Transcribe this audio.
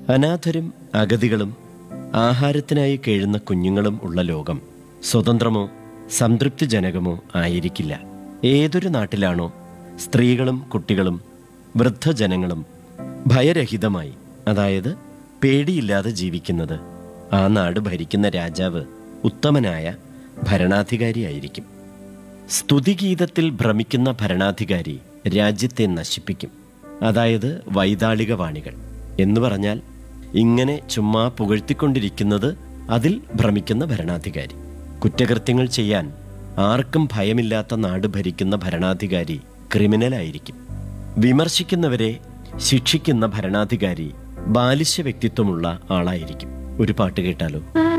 അനാഥരും അഗതികളും ആഹാരത്തിനായി കേഴുന്ന കുഞ്ഞുങ്ങളും ഉള്ള ലോകം സ്വതന്ത്രമോ സംതൃപ്തിജനകമോ ആയിരിക്കില്ല ഏതൊരു നാട്ടിലാണോ സ്ത്രീകളും കുട്ടികളും വൃദ്ധജനങ്ങളും ഭയരഹിതമായി അതായത് പേടിയില്ലാതെ ജീവിക്കുന്നത് ആ നാട് ഭരിക്കുന്ന രാജാവ് ഉത്തമനായ ഭരണാധികാരിയായിരിക്കും സ്തുതിഗീതത്തിൽ ഭ്രമിക്കുന്ന ഭരണാധികാരി രാജ്യത്തെ നശിപ്പിക്കും അതായത് വൈതാളിക വാണികൾ എന്ന് പറഞ്ഞാൽ ഇങ്ങനെ ചുമ്മാ പുകഴ്ത്തിക്കൊണ്ടിരിക്കുന്നത് അതിൽ ഭ്രമിക്കുന്ന ഭരണാധികാരി കുറ്റകൃത്യങ്ങൾ ചെയ്യാൻ ആർക്കും ഭയമില്ലാത്ത നാട് ഭരിക്കുന്ന ഭരണാധികാരി ക്രിമിനലായിരിക്കും വിമർശിക്കുന്നവരെ ശിക്ഷിക്കുന്ന ഭരണാധികാരി ബാലിശ വ്യക്തിത്വമുള്ള ആളായിരിക്കും ഒരു പാട്ട് കേട്ടാലോ ആ